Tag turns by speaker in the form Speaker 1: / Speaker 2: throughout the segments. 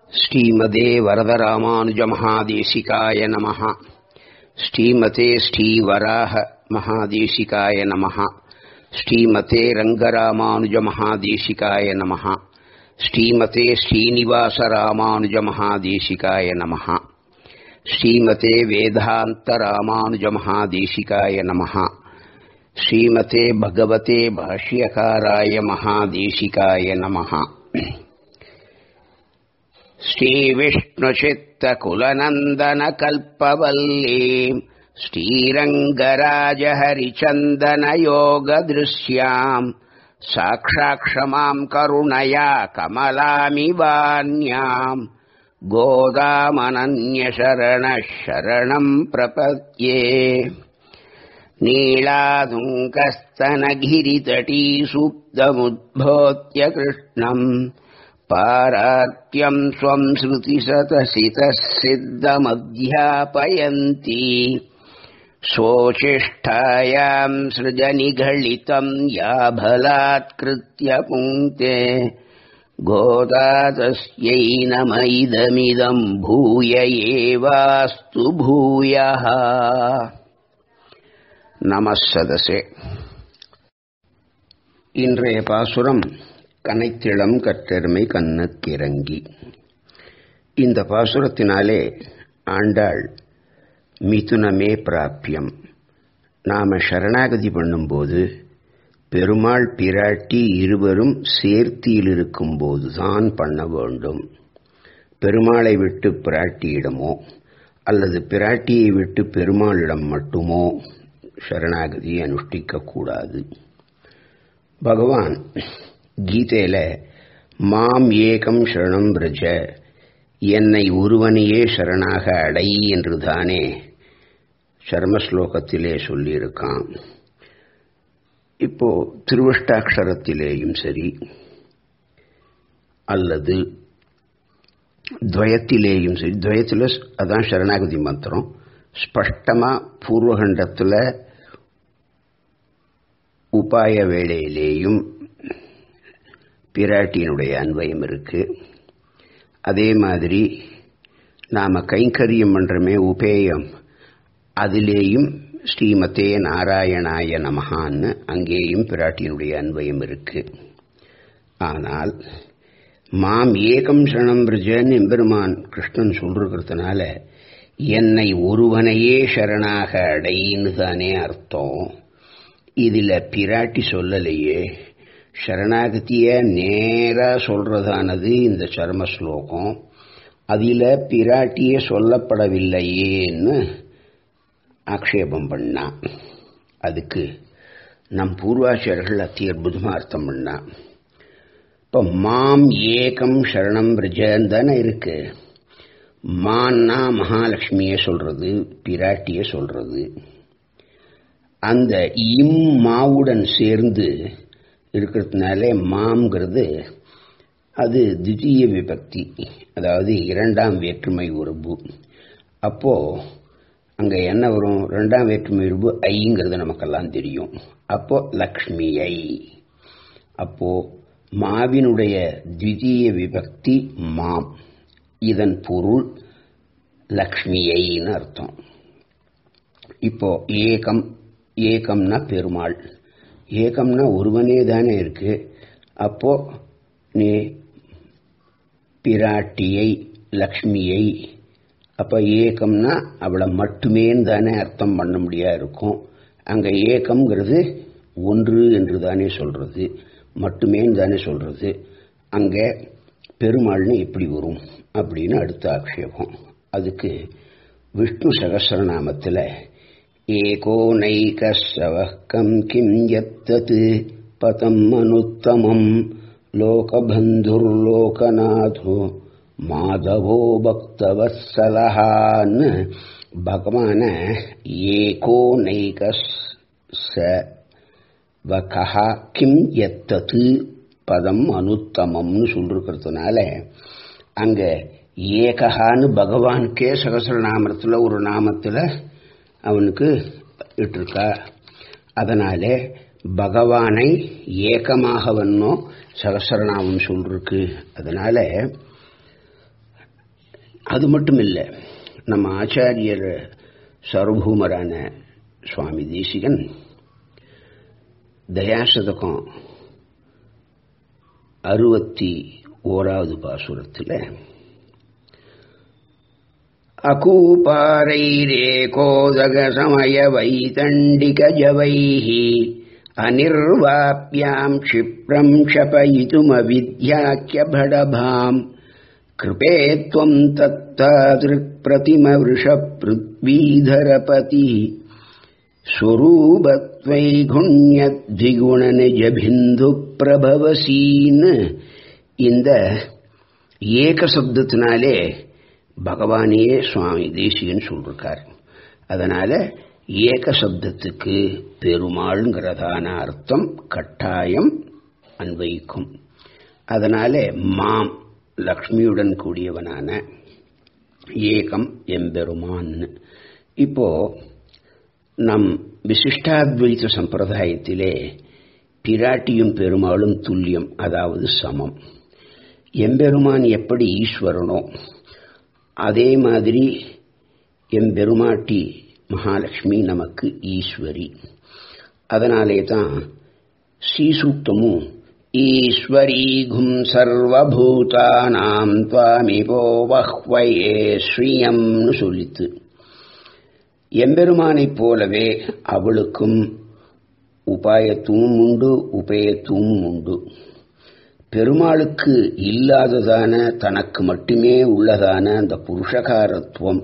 Speaker 1: ஸ்ரீமதே வரதராமானுஜமகாதேசிகாய நமः ஸ்ரீமதே ஸ்ரீவராக மகாதேசிகாய நமः ஸ்ரீமதே ரங்கராமானுஜமகாதேசிகாய நமः ஸ்ரீமதே ஸ்ரீனிவாசராமானுஜமகாதேசிகாய நமः ஸ்ரீமதே வேதாந்தராமானுஜமகாதேசிகாய நமः ஸ்ரீமதே பகவதே பாஷ்யகாராய மகாதேசிகாய நமः श्रीविष्णुचित्तकुलनन्दनकल्पवल्लीम् श्रीरङ्गराजहरिचन्दनयोगदृश्याम् साक्षाक्षमाम् करुणया कमलामिवान्याम् गोदामनन्यशरणः शरणम् प्रपद्ये नीलादुङ्कस्तनगिरितटीसुप्तमुद्भोत्य कृष्णम् पारात्यम् स्वम् श्रुतिसतसितः सिद्धमध्यापयन्ती स्वोचिष्ठायाम् सृजनिघलितम् याभलात्कृत्य पुङ्क्ते गोदा तस्यै नम इदमिदम् भूय एवास्तु भूयः நம சதசே இன்றைய பாசுரம் கனைத்திளம் கற்றெருமை கண்ணுக்கிறங்கி இந்த பாசுரத்தினாலே ஆண்டாள் மிதுனமே பிராப்பியம் நாம சரணாகதி பண்ணும்போது பெருமாள் பிராட்டி இருவரும் சேர்த்தியில் இருக்கும்போதுதான் பண்ண வேண்டும் பெருமாளை விட்டு பிராட்டியிடமோ அல்லது பிராட்டியை விட்டு பெருமாளிடம் மட்டுமோ சரணாகதி அனுஷ்டிக்க கூடாது பகவான் கீதையில மாம் ஏகம் சரணம் பிரஜ என்னை ஒருவனையே சரணாக அடை என்று தானே சர்மஸ்லோகத்திலே சொல்லியிருக்கான் இப்போ திருவஷ்டாட்சரத்திலேயும் சரி அல்லது துவயத்திலேயும் சரி துவயத்தில் அதான் சரணாகதி மந்திரம் ஸ்பஷ்டமா பூர்வகண்டத்தில் உபாய வேளையிலேயும் பிராட்டியினுடைய அன்வயம் இருக்கு அதே மாதிரி நாம கைங்கரியம் பண்றமே உபேயம் அதிலேயும் ஸ்ரீமதே நாராயணாய நமகான்னு அங்கேயும் பிராட்டியினுடைய அன்வயம் இருக்கு ஆனால் மாம் ஏகம் சரணம் பிரஜன் எம்பெருமான் கிருஷ்ணன் சொல்றதுனால என்னை ஒருவனையே சரணாக அடைன்னு தானே அர்த்தம் இதுல பிராட்டி சொல்லலையே சரணாகதிய நேரா சொல்றதானது இந்த சர்ம ஸ்லோகம் அதில் பிராட்டியே சொல்லப்படவில்லையேன்னு ஆக்ஷேபம் பண்ணா அதுக்கு நம் பூர்வாச்சாரர்கள் அத்தி அற்புதமாக அர்த்தம் பண்ணா இப்போ மாம் ஏகம் சரணம் பிரஜன் தானே இருக்கு மான்னா மகாலட்சுமியை சொல்றது பிராட்டிய சொல்றது அந்த இம் மாவுடன் சேர்ந்து இருக்கிறதுனாலே மாம்ங்கிறது அது திடீய விபக்தி அதாவது இரண்டாம் வேற்றுமை உறவு அப்போ அங்க என்ன வரும் ரெண்டாம் வேற்றுமை உறவு ஐங்கிறது நமக்கெல்லாம் தெரியும் அப்போ லக்ஷ்மி ஐ அப்போ மாவினுடைய திவிதீய விபக்தி மாம் இதன் பொருள் லக்ஷ்மியைன்னு அர்த்தம் இப்போ ஏகம் ஏகம்னா பெருமாள் ஏகம்னா ஒருவனே தானே இருக்கு அப்போ நீ பிராட்டியை லக்ஷ்மியை அப்ப ஏகம்னா அவளை மட்டுமேன்னு தானே அர்த்தம் பண்ண முடியா இருக்கும் அங்க ஏகம்ங்கிறது ஒன்று என்று தானே சொல்றது மட்டுமேன்னு தானே சொல்றது அங்க பெருமாள்னு எப்படி வரும் அப்படின்னு அடுத்த ஆக்ஷேபம் அதுக்கு விஷ்ணு சகசிரநாமத்தில் ஏகோ நைகசவக்கம் கிம் எத்தத் பதம் அனுத்தமம் லோகபந்துர்லோகநாதோ மாதவோ பக்தவத்சலஹான்னு பகவான ஏகோ நைகஸ் வகா கிம் எத்தது பதம் அனுத்தமம்னு சொல்லிருக்கிறதுனால அங்க ஏகஹான்னு பகவானுக்கே சகசிரநாமத்தில் ஒரு நாமத்தில் அவனுக்கு இட்டிருக்கா அதனாலே பகவானை ஏகமாகவன்னோ சகசரநாமம் சொல்லிருக்கு அதனால அது மட்டும் இல்லை நம்ம ஆச்சாரியர் சர்வபூமரான சுவாமி தேசிகன் தயாசதகம் அறுபத்தி ஓராவது பாசுரத்தில் अकूपारैरेकोदगसमयवैतण्डिकजवैः अनिर्वाप्याम् क्षिप्रम् क्षपयितुमविद्याख्यभडभाम् कृपे त्वम् तत्तादृक्प्रतिमवृषपृथ्वीधरपतिः स्वरूपत्वैगुण्यद्विगुणनिजबिन्दुप्रभवसीन् இந்த ஏக சப்தத்தினாலே பகவானையே சுவாமி தேசிகன் சொல்லிருக்கார் அதனால ஏக சப்தத்துக்கு பெருமாள்ங்கிறதான அர்த்தம் கட்டாயம் அன்வயிக்கும் அதனால மாம் லக்ஷ்மியுடன் கூடியவனான ஏகம் எம்பெருமான் இப்போ நம் விசிஷ்டாத்வைத சம்பிரதாயத்திலே பிராட்டியும் பெருமாளும் துல்லியம் அதாவது சமம் எம்பெருமான் எப்படி ஈஸ்வரனோ அதே மாதிரி எம்பெருமாட்டி மகாலட்சுமி நமக்கு ஈஸ்வரி அதனாலே தான் ஸ்ரீசூக்தமும் ஈஸ்வரீகும் சர்வபூதானாம் துவாமிபோ வஹ்வயே ஸ்ரீயம்னு சொல்லித்து எம்பெருமானைப் போலவே அவளுக்கும் உபாயத்துவம் உண்டு உபயத்துவம் உண்டு பெருமாளுக்கு இல்லாததான தனக்கு மட்டுமே உள்ளதான அந்த புருஷகாரத்துவம்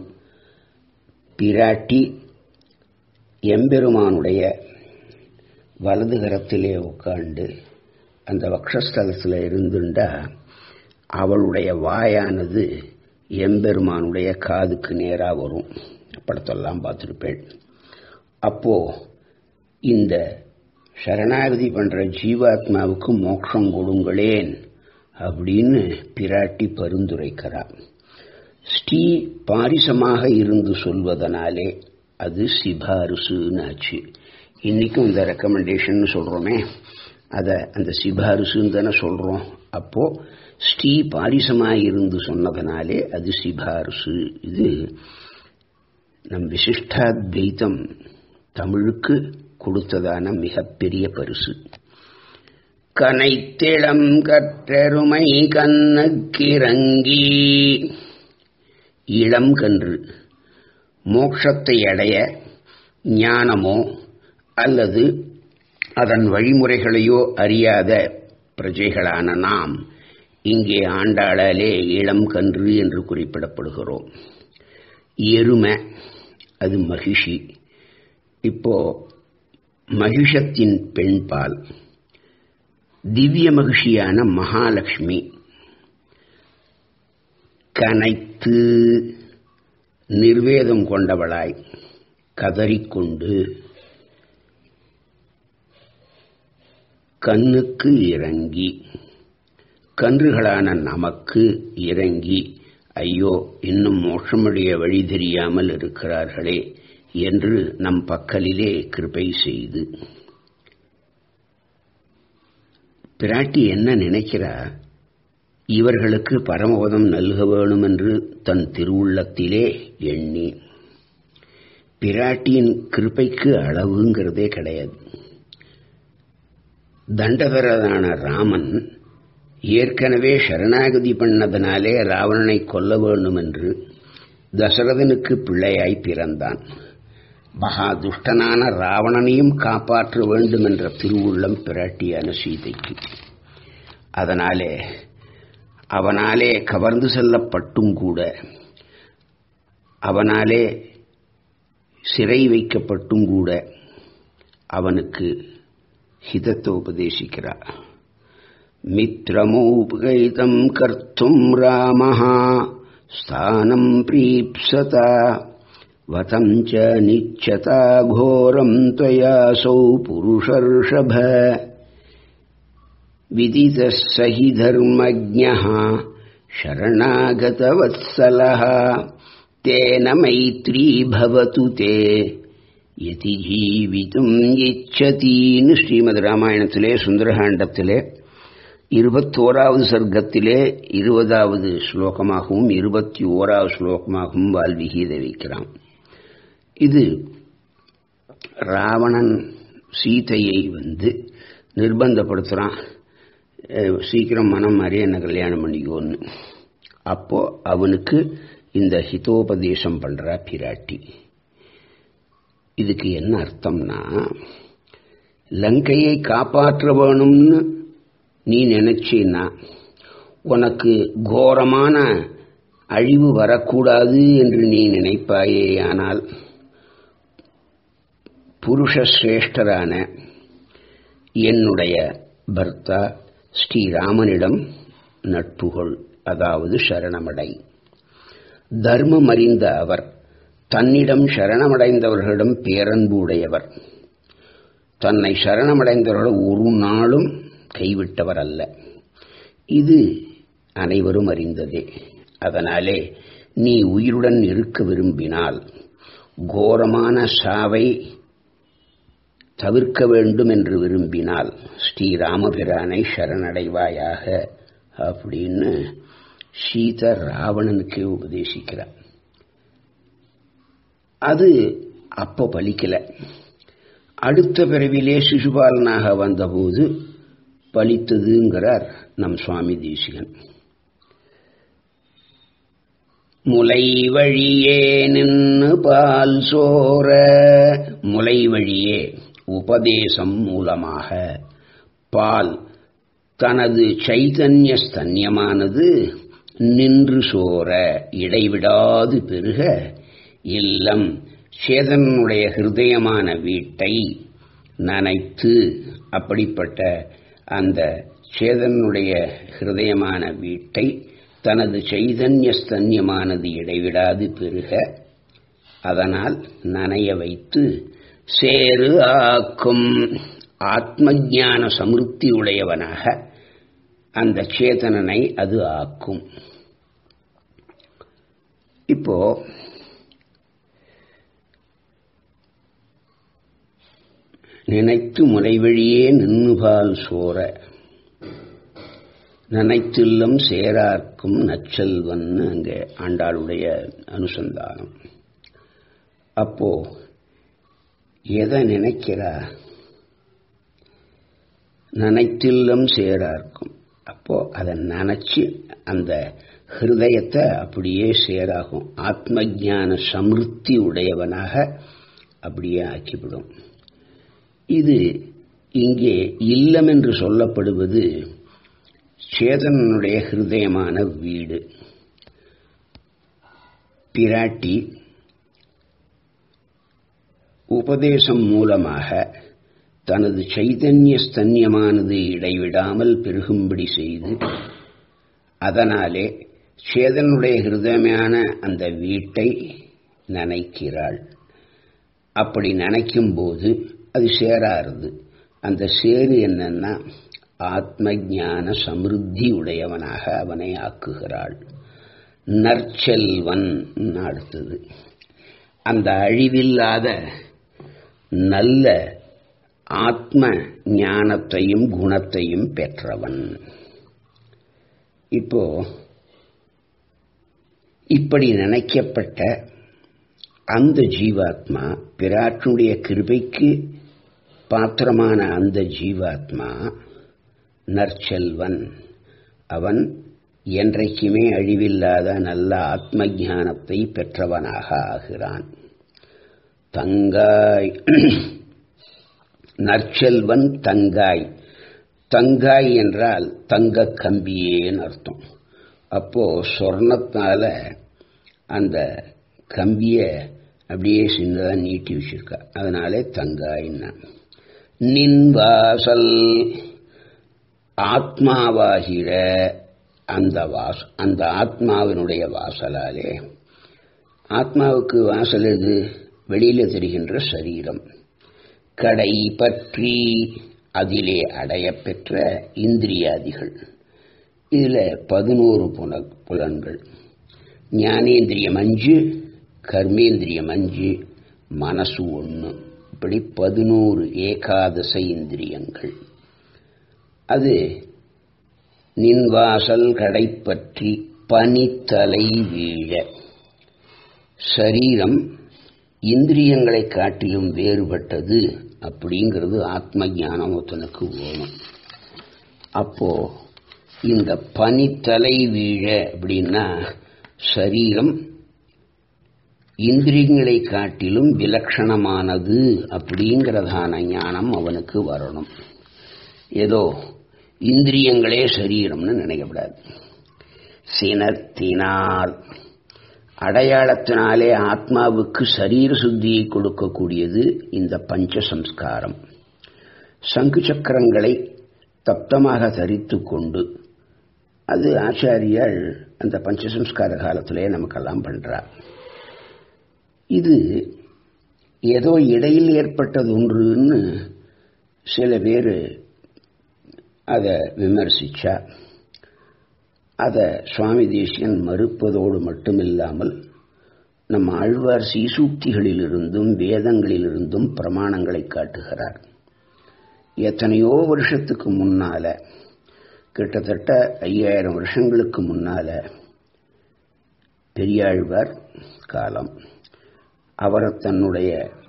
Speaker 1: பிராட்டி எம்பெருமானுடைய வலது கரத்திலே உட்காண்டு அந்த வக்ஷஸ்தலத்தில் இருந்துண்டா அவளுடைய வாயானது எம்பெருமானுடைய காதுக்கு நேராக வரும் படத்தெல்லாம் பார்த்துருப்பேன் அப்போ இந்த சரணாகதி பண்ற ஜீவாத்மாவுக்கு மோட்சம் கொடுங்களேன் அப்படின்னு பிராட்டி பரிந்துரைக்கிறார் ஸ்ரீ பாரிசமாக இருந்து சொல்வதனாலே அது சிபாரிசுன்னு ஆச்சு இன்னைக்கும் இந்த ரெக்கமெண்டேஷன் சொல்றோமே அதை அந்த சிபாரிசுன்னு தானே சொல்றோம் அப்போ ஸ்ரீ பாரிசமாக இருந்து சொன்னதனாலே அது சிபாரிசு இது நம் விசிஷ்டாத்வைத்தம் தமிழுக்கு கொடுத்ததான மிகப்பெரிய பரிசு கனைத்திளம் கற்றெருமை கண்ணுக்கிறங்கி இளம் கன்று மோட்சத்தை அடைய ஞானமோ அல்லது அதன் வழிமுறைகளையோ அறியாத பிரஜைகளான நாம் இங்கே ஆண்டாளாலே இளம் கன்று என்று குறிப்பிடப்படுகிறோம் எருமை அது மகிஷி இப்போ மகிஷத்தின் பெண்பால் திவ்ய மகிழ்ச்சியான மகாலட்சுமி கனைத்து நிர்வேதம் கொண்டவளாய் கதறிக்கொண்டு கண்ணுக்கு இறங்கி கன்றுகளான நமக்கு இறங்கி ஐயோ இன்னும் மோட்சமுடைய வழி தெரியாமல் இருக்கிறார்களே என்று நம் பக்கலிலே கிருபை செய்து பிராட்டி என்ன நினைக்கிறா இவர்களுக்கு பரமபதம் நல்க வேணும் என்று தன் திருவுள்ளத்திலே எண்ணி பிராட்டியின் கிருப்பைக்கு அளவுங்கிறதே கிடையாது தண்டதரதான ராமன் ஏற்கனவே சரணாகதி பண்ணதனாலே ராவணனை கொல்ல வேண்டும் என்று தசரதனுக்கு பிள்ளையாய் பிறந்தான் மகா துஷ்டனான ராவணனையும் காப்பாற்ற வேண்டும் என்ற திருவுள்ளம் பிராட்டியான சீதைக்கு அதனாலே அவனாலே கவர்ந்து செல்லப்பட்டும் கூட அவனாலே சிறை வைக்கப்பட்டும் கூட அவனுக்கு ஹிதத்தை உபதேசிக்கிறார் மித்ரமோபகைதம் கர்த்தும் ராமஹா ஸ்தானம் பிரீப்சதா वतं च निच्यता घोरं त्वयासौ पुरुषर्षभ विदितः स हि धर्मज्ञः शरणागतवत्सलः तेन मैत्री भवतु ते யதி ஜீவித்தும் இச்சதின்னு ஸ்ரீமத் ராமாயணத்திலே சுந்தரகாண்டத்திலே இருபத்தோராவது சர்க்கத்திலே இருபதாவது ஸ்லோகமாகவும் இருபத்தி ஓராவது ஸ்லோகமாகவும் வால்மீகி இதை வைக்கிறான் இது ராவணன் சீதையை வந்து நிர்பந்தப்படுத்துகிறான் சீக்கிரம் மனம் மாறி என்ன கல்யாணம் பண்ணிக்கோன்னு அப்போ அவனுக்கு இந்த ஹிதோபதேசம் பண்றா பிராட்டி இதுக்கு என்ன அர்த்தம்னா லங்கையை காப்பாற்ற வேணும்னு நீ நினைச்சின்னா உனக்கு கோரமான அழிவு வரக்கூடாது என்று நீ நினைப்பாயேயானால் புருஷசிரேஷ்டரான என்னுடைய பர்த்தா ஸ்ரீராமனிடம் நட்புகொள் அதாவது சரணமடை தர்மம் அறிந்த அவர் தன்னிடம் சரணமடைந்தவர்களிடம் பேரன்பு உடையவர் தன்னை சரணமடைந்தவர்கள் ஒரு நாளும் கைவிட்டவர் அல்ல இது அனைவரும் அறிந்ததே அதனாலே நீ உயிருடன் இருக்க விரும்பினால் கோரமான சாவை தவிர்க்க வேண்டும் என்று விரும்பினால் ஸ்ரீராமபிரானை சரணடைவாயாக அப்படின்னு சீத ராவணனுக்கே உபதேசிக்கிறார் அது அப்போ பலிக்கல அடுத்த பிறவிலே சிசுபாலனாக வந்தபோது பலித்ததுங்கிறார் நம் சுவாமி தேசிகன் முலை வழியே நின்று பால் சோர முலை வழியே உபதேசம் மூலமாக பால் தனது சைதன்ய ஸ்தன்யமானது நின்று சோர இடைவிடாது பெருக இல்லம் சேதனுடைய ஹிருதயமான வீட்டை நனைத்து அப்படிப்பட்ட அந்த சேதனுடைய ஹிருதயமான வீட்டை தனது சைதன்ய ஸ்தன்யமானது இடைவிடாது பெருக அதனால் நனைய வைத்து சேரு ஆக்கும் ஆத்ம ஞான சமிருத்தி உடையவனாக அந்த சேதனனை அது ஆக்கும் இப்போ நினைத்து முறைவழியே நின்னுபால் சோர நனைத்தில்லம் சேரார்க்கும் நச்சல்வன்னு அங்கே ஆண்டாளுடைய அனுசந்தானம் அப்போ எதை நினைக்கிறா நனைத்தில்லம் சேரார்க்கும் அப்போ அதை நினைச்சு அந்த ஹிருதயத்தை அப்படியே சேராகும் ஆத்ம ஜான சமிருத்தி உடையவனாக அப்படியே ஆக்கிவிடும் இது இங்கே இல்லம் என்று சொல்லப்படுவது சேதனுடைய ஹிருதயமான வீடு பிராட்டி உபதேசம் மூலமாக தனது சைதன்ய ஸ்தன்யமானது இடைவிடாமல் பெருகும்படி செய்து அதனாலே சேதனுடைய ஹிருதயமான அந்த வீட்டை நனைக்கிறாள் அப்படி நினைக்கும் போது அது சேராருது அந்த சேரு என்னன்னா ஆத்ம ஞான சமிருத்தி உடையவனாக அவனை ஆக்குகிறாள் நற்செல்வன் அடுத்தது அந்த அழிவில்லாத நல்ல ஆத்ம ஞானத்தையும் குணத்தையும் பெற்றவன் இப்போ இப்படி நினைக்கப்பட்ட அந்த ஜீவாத்மா பிராட்டுடைய கிருபைக்கு பாத்திரமான அந்த ஜீவாத்மா நற்செல்வன் அவன் என்றைக்குமே அழிவில்லாத நல்ல ஆத்ம ஞானத்தை பெற்றவனாக ஆகிறான் தங்காய் நற்செல்வன் தங்காய் தங்காய் என்றால் தங்க கம்பியேன்னு அர்த்தம் அப்போ சொர்ணத்தால அந்த கம்பிய அப்படியே சின்னதாக நீட்டி வச்சிருக்கா அதனாலே தங்காயின்னா நின் வாசல் ஆத்மாவாகிற அந்த வாஸ் அந்த ஆத்மாவினுடைய வாசலாலே ஆத்மாவுக்கு வாசல் எது வெளியில தெரிகின்ற சரீரம் கடை பற்றி அதிலே அடையப்பெற்ற இந்திரியாதிகள் இதுல பதினோரு புல புலன்கள் ஞானேந்திரியம் அஞ்சு கர்மேந்திரியம் அஞ்சு மனசு ஒன்று இப்படி பதினோரு ஏகாதச இந்திரியங்கள் அது நின்வாசல் கடைப்பற்றி பனித்தலை வீழ சரீரம் இந்திரியங்களை காட்டிலும் வேறுபட்டது அப்படிங்கிறது ஆத்ம ஞானம் ஒருத்தனுக்கு வேணும் அப்போ இந்த பனித்தலை வீழ அப்படின்னா சரீரம் இந்திரியங்களை காட்டிலும் விலட்சணமானது அப்படிங்கிறதான ஞானம் அவனுக்கு வரணும் ஏதோ இந்திரியங்களே சரீரம்னு நினைக்கப்படாது சினத்தினால் அடையாளத்தினாலே ஆத்மாவுக்கு சரீர சுத்தியை கொடுக்கக்கூடியது இந்த பஞ்ச சம்ஸ்காரம் சங்கு சக்கரங்களை தப்தமாக தரித்து கொண்டு அது ஆச்சாரியால் அந்த பஞ்சசம்ஸ்கார காலத்திலே நமக்கெல்லாம் பண்றார் இது ஏதோ இடையில் ஏற்பட்டது ஒன்றுன்னு சில பேர் அதை விமர்சிச்சா அதை சுவாமி தேசியன் மறுப்பதோடு மட்டுமில்லாமல் நம் ஆழ்வார் சீசூக்திகளிலிருந்தும் வேதங்களிலிருந்தும் பிரமாணங்களை காட்டுகிறார் எத்தனையோ வருஷத்துக்கு முன்னால கிட்டத்தட்ட ஐயாயிரம் வருஷங்களுக்கு முன்னால பெரியாழ்வார் காலம் அவர் தன்னுடைய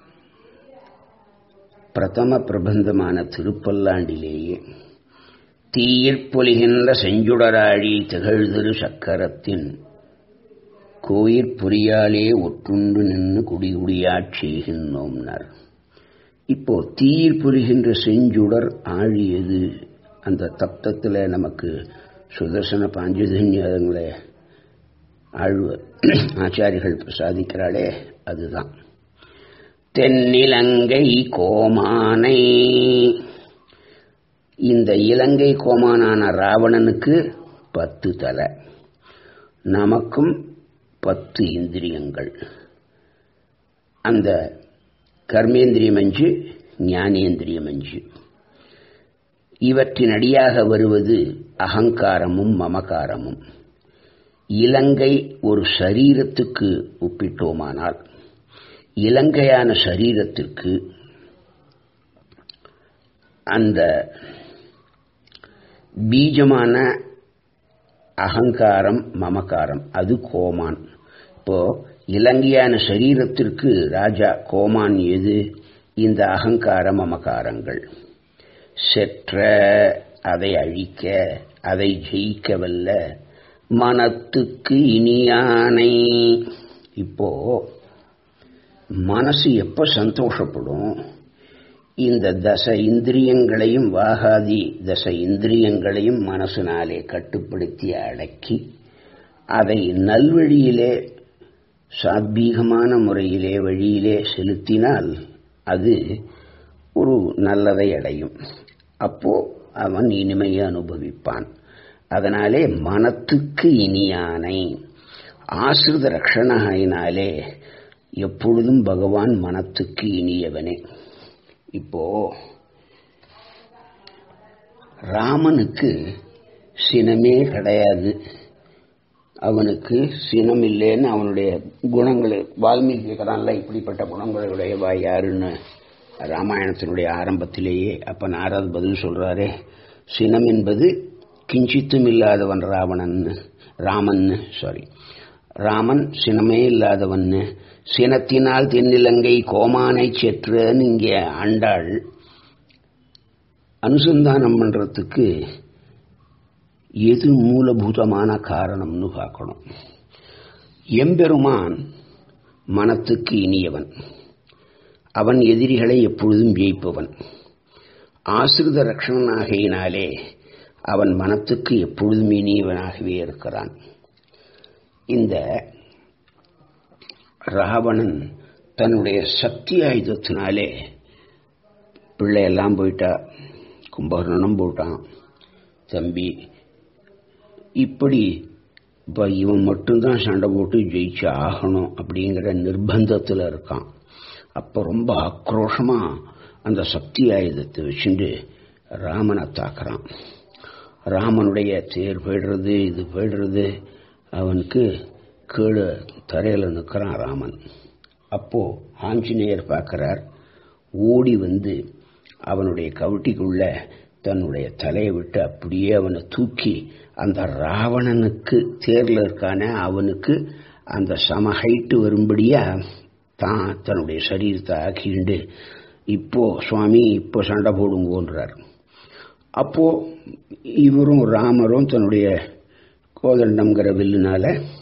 Speaker 1: பிரதம பிரபந்தமான திருப்பல்லாண்டிலேயே தீயிற்பொலிகின்ற செஞ்சுடராழி திகழ்திரு சக்கரத்தின் கோயிற் பொறியாலே ஒற்றுண்டு நின்று குடிகுடியாச் செய்கின்றோம்னார் இப்போ தீயிற் பொலிகின்ற செஞ்சுடர் ஆழியது அந்த தப்தத்தில் நமக்கு சுதர்சன பாஞ்சஜன்யங்களை ஆழ்வ ஆச்சாரிகள் பிரசாதிக்கிறாளே அதுதான் தென்னிலங்கை கோமானை இந்த இலங்கை கோமானான ராவணனுக்கு பத்து தலை நமக்கும் பத்து இந்திரியங்கள் அந்த கர்மேந்திரியம் அஞ்சு ஞானேந்திரியம் அஞ்சு இவற்றின் அடியாக வருவது அகங்காரமும் மமகாரமும் இலங்கை ஒரு சரீரத்துக்கு ஒப்பிட்டோமானால் இலங்கையான சரீரத்திற்கு அந்த பீஜமான அகங்காரம் மமகாரம் அது கோமான் இப்போ இலங்கையான சரீரத்திற்கு ராஜா கோமான் எது இந்த அகங்கார மமகாரங்கள் செற்ற அதை அழிக்க அதை ஜெயிக்கவல்ல மனத்துக்கு இனியானை இப்போ மனசு எப்ப சந்தோஷப்படும் இந்த தச இந்திரியங்களையும் வாகாதி தச இந்திரியங்களையும் மனசினாலே கட்டுப்படுத்தி அடக்கி அதை நல்வழியிலே சாத்வீகமான முறையிலே வழியிலே செலுத்தினால் அது ஒரு நல்லதை அடையும் அப்போ அவன் இனிமையை அனுபவிப்பான் அதனாலே மனத்துக்கு இனியானை ஆசிரித ரக்ஷணாயினாலே எப்பொழுதும் பகவான் மனத்துக்கு இனியவனே இப்போ ராமனுக்கு சினமே கிடையாது அவனுக்கு சினம் இல்லைன்னு அவனுடைய குணங்கள் வால்மீகி இருக்கிறான்ல இப்படிப்பட்ட குணங்களுடையவா யாருன்னு ராமாயணத்தினுடைய ஆரம்பத்திலேயே அப்ப நாரத் பதில் சொல்றாரே சினம் என்பது கிஞ்சித்தும் இல்லாதவன் ராவணன் ராமன் சாரி ராமன் சினமே இல்லாதவன் சினத்தினால் தென்னிலங்கை கோமானை செற்றுன்னு இங்கே ஆண்டாள் அனுசந்தானம் பண்றதுக்கு எது மூலபூதமான காரணம்னு பார்க்கணும் எம்பெருமான் மனத்துக்கு இனியவன் அவன் எதிரிகளை எப்பொழுதும் ஜெயிப்பவன் ஆசிரித ரக்ஷணனாகையினாலே அவன் மனத்துக்கு எப்பொழுதும் இனியவனாகவே இருக்கிறான் இந்த ராவணன் தன்னுடைய சக்தி ஆயுதத்தினாலே பிள்ளையெல்லாம் போயிட்டா கும்பகர்ணனும் போட்டான் தம்பி இப்படி இப்போ இவன் மட்டும்தான் சண்டை போட்டு ஜெயிச்சு ஆகணும் அப்படிங்கிற நிர்பந்தத்தில் இருக்கான் அப்போ ரொம்ப ஆக்ரோஷமாக அந்த சக்தி ஆயுதத்தை வச்சுட்டு ராமனை தாக்குறான் ராமனுடைய தேர் போயிடுறது இது போயிடுறது அவனுக்கு கீழே தரையில் நிற்கிறான் ராமன் அப்போ ஆஞ்சநேயர் பார்க்கிறார் ஓடி வந்து அவனுடைய கவுட்டிக்குள்ள தன்னுடைய தலையை விட்டு அப்படியே அவனை தூக்கி அந்த ராவணனுக்கு தேர்ல இருக்கானே அவனுக்கு அந்த சம ஹைட்டு வரும்படியா தான் தன்னுடைய சரீரத்தை ஆக்கிண்டு இப்போ சுவாமி இப்போ சண்டை போடுங்கோன்றார் அப்போ இவரும் ராமரும் தன்னுடைய கோதண்டம்ங்கிற வில்லுனால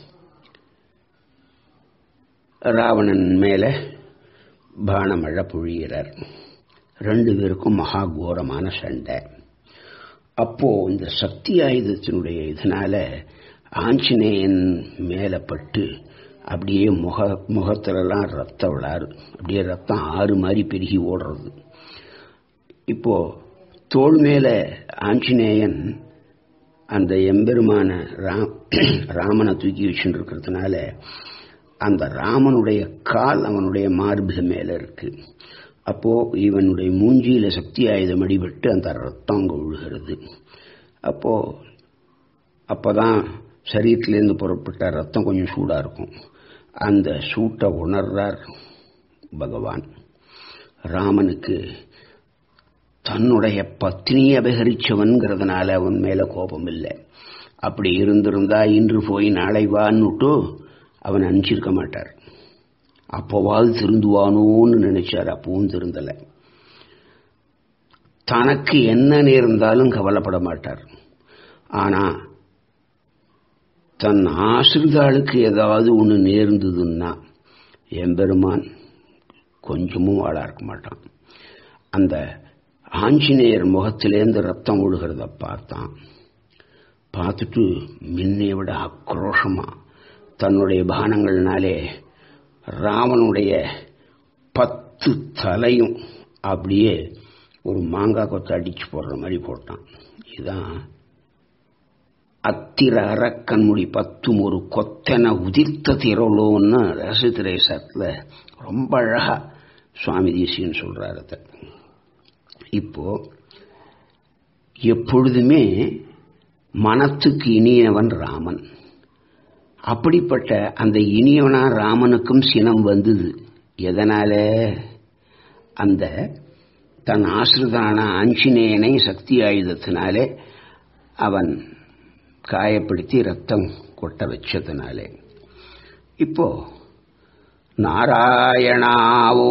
Speaker 1: ராவணன் மேல பானமழை பொழிகிறார் ரெண்டு பேருக்கும் மகா கோரமான சண்டை அப்போ இந்த சக்தி ஆயுதத்தினுடைய இதனால ஆஞ்சநேயன் மேல பட்டு அப்படியே முக முகத்திலலாம் ரத்த விளாறு அப்படியே ரத்தம் ஆறு மாதிரி பெருகி ஓடுறது இப்போ தோல் மேல ஆஞ்சநேயன் அந்த எம்பெருமான ராமனை தூக்கி வச்சுட்டு இருக்கிறதுனால அந்த ராமனுடைய கால் அவனுடைய மார்பு மேல இருக்கு அப்போ இவனுடைய மூஞ்சியில சக்தி ஆயுதம் அடிபட்டு அந்த ரத்தம் அங்க விழுகிறது அப்போ அப்பதான் சரீரத்திலேருந்து புறப்பட்ட ரத்தம் கொஞ்சம் சூடா இருக்கும் அந்த சூட்டை உணர்றார் பகவான் ராமனுக்கு தன்னுடைய பத்னியை அபகரிச்சவன்கிறதுனால அவன் மேல கோபம் இல்லை அப்படி இருந்திருந்தா இன்று போய் நாளை வான்னுட்டு அவன் அனுப்பிச்சிருக்க மாட்டார் அப்போவாது திருந்துவானோன்னு நினைச்சார் அப்பவும் திருந்தல தனக்கு என்ன நேர்ந்தாலும் கவலைப்பட மாட்டார் ஆனா தன் ஆசிரிதாளுக்கு ஏதாவது ஒன்று நேர்ந்ததுன்னா எம்பெருமான் கொஞ்சமும் வாழா இருக்க மாட்டான் அந்த ஆஞ்சநேயர் முகத்திலேருந்து ரத்தம் விழுகிறத பார்த்தான் பார்த்துட்டு முன்னை விட ஆக்ரோஷமா தன்னுடைய பானங்கள்னாலே ராமனுடைய பத்து தலையும் அப்படியே ஒரு மாங்காய் கொத்தை அடிச்சு போடுற மாதிரி போட்டான் இதுதான் அத்திர அரக்கன்முடி பத்தும் ஒரு கொத்தன உதிர்த்த திரளோன்னு ரசதிரேசத்தில் ரொம்ப அழகா சுவாமி தேசியன் சொல்றாரு அதை இப்போ எப்பொழுதுமே மனத்துக்கு இனியவன் ராமன் அப்படிப்பட்ட அந்த இனியவனா ராமனுக்கும் சினம் வந்தது எதனால அந்த தன் ஆசிரிதான ஆஞ்சநேயனை சக்தி ஆயுதத்தினாலே அவன் காயப்படுத்தி ரத்தம் கொட்ட வச்சதுனாலே இப்போ நாராயணாவோ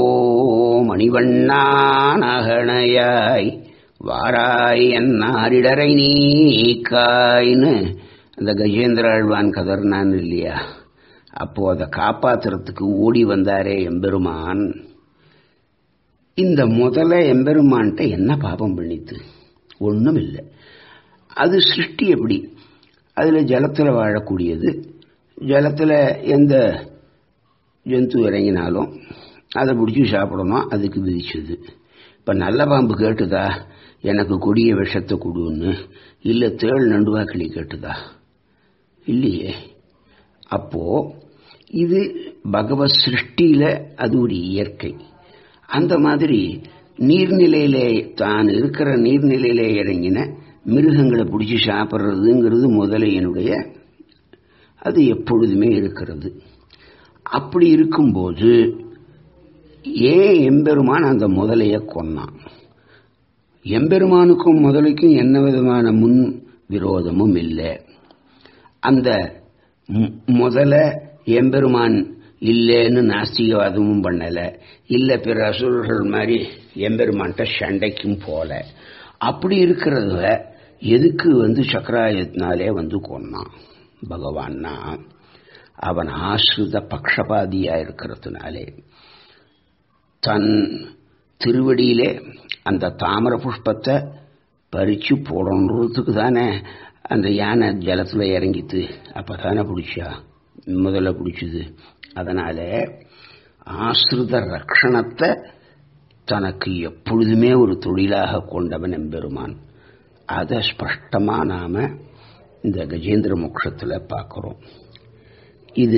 Speaker 1: மணிவண்ணானகணையாய் வாராய் என்னாரிடரை நீக்காய்னு அந்த கஜேந்திர ஆழ்வான் கதர்னான் இல்லையா அப்போ அதை காப்பாத்துறதுக்கு ஓடி வந்தாரே எம்பெருமான் இந்த முதல்ல எம்பெருமான்ட்ட என்ன பாபம் பண்ணித்து ஒன்றும் இல்லை அது சிருஷ்டி எப்படி அதில் ஜலத்தில் வாழக்கூடியது ஜலத்தில் எந்த ஜந்து இறங்கினாலும் அதை பிடிச்சி சாப்பிடணும் அதுக்கு விதிச்சது இப்போ நல்ல பாம்பு கேட்டுதா எனக்கு கொடிய விஷத்தை கொடுன்னு இல்லை தேள் நண்டுவாக்கிளி கேட்டுதா இல்லையே அப்போ இது பகவத் சிருஷ்டியில அது ஒரு இயற்கை அந்த மாதிரி நீர்நிலையிலே தான் இருக்கிற நீர்நிலையிலே இறங்கின மிருகங்களை பிடிச்சி சாப்பிட்றதுங்கிறது முதலையனுடைய அது எப்பொழுதுமே இருக்கிறது அப்படி இருக்கும்போது ஏன் எம்பெருமான் அந்த முதலைய கொன்னான் எம்பெருமானுக்கும் முதலைக்கும் என்ன விதமான முன் விரோதமும் இல்லை அந்த முதல எம்பெருமான் இல்லைன்னு நாஸ்திகவாதமும் பண்ணல இல்ல பிற அசுரர்கள் மாதிரி எம்பெருமான்கிட்ட சண்டைக்கும் போல அப்படி இருக்கிறத எதுக்கு வந்து சக்கராயத்தினாலே வந்து கொன்னான் பகவான்னா அவன் ஆசிரித பக்ஷபாதியா இருக்கிறதுனாலே தன் திருவடியிலே அந்த தாமர புஷ்பத்தை பறிச்சு போடணுன்றதுக்கு தானே அந்த யானை ஜலத்தில் இறங்கித்து அப்போ தானே பிடிச்சா முதல்ல பிடிச்சது அதனால ஆசிரித ரக்ஷணத்தை தனக்கு எப்பொழுதுமே ஒரு தொழிலாக கொண்டவன் எம்பெருமான் அதை ஸ்பஷ்டமா நாம இந்த கஜேந்திர மோட்சத்தில் பார்க்கிறோம் இது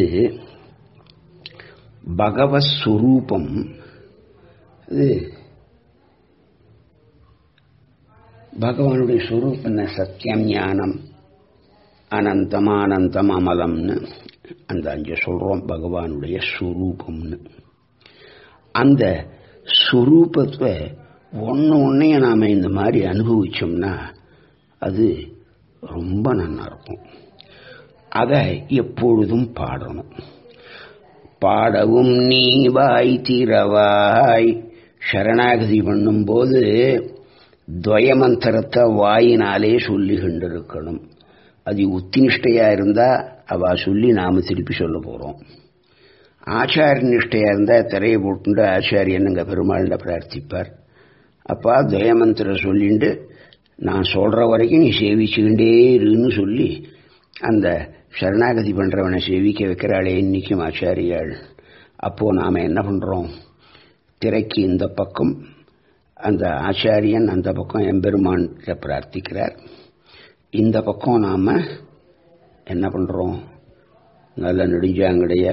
Speaker 1: பகவத் ஸ்வரூபம் இது பகவானுடைய ஸ்வரூபம் என்ன சத்தியம் ஞானம் அனந்தம் ஆனந்தம் அமலம்னு அந்த அஞ்சு சொல்றோம் பகவானுடைய ஸ்வரூபம்னு அந்த ஸ்வரூபத்தை ஒன்று ஒன்றையும் நாம் இந்த மாதிரி அனுபவிச்சோம்னா அது ரொம்ப நல்லா இருக்கும் அதை எப்பொழுதும் பாடணும் பாடவும் நீ வாய் தீரவாய் சரணாகதி பண்ணும்போது துவயமந்திரத்தை வாயினாலே சொல்லி கொண்டிருக்கணும் அது உத்தினிஷ்டையா இருந்தா அவ சொல்லி நாம திருப்பி சொல்ல போறோம் ஆச்சாரிய நிஷ்டையா இருந்தா திரையை போட்டு ஆச்சாரியன் அங்க பெருமாள்கிட்ட பிரார்த்திப்பார் அப்பா துவயமந்திரம் சொல்லிண்டு நான் சொல்ற வரைக்கும் நீ சேவிச்சுக்கிண்டே இருன்னு சொல்லி அந்த சரணாகதி பண்றவனை சேவிக்க வைக்கிறாளே இன்னைக்கும் ஆச்சாரியாள் அப்போ நாம என்ன பண்றோம் திரைக்கு இந்த பக்கம் அந்த ஆச்சாரியன் அந்த பக்கம் எம்பெருமான் பிரார்த்திக்கிறார் இந்த பக்கம் நாம என்ன பண்றோம் நல்ல நெடுஞ்சாங்கடைய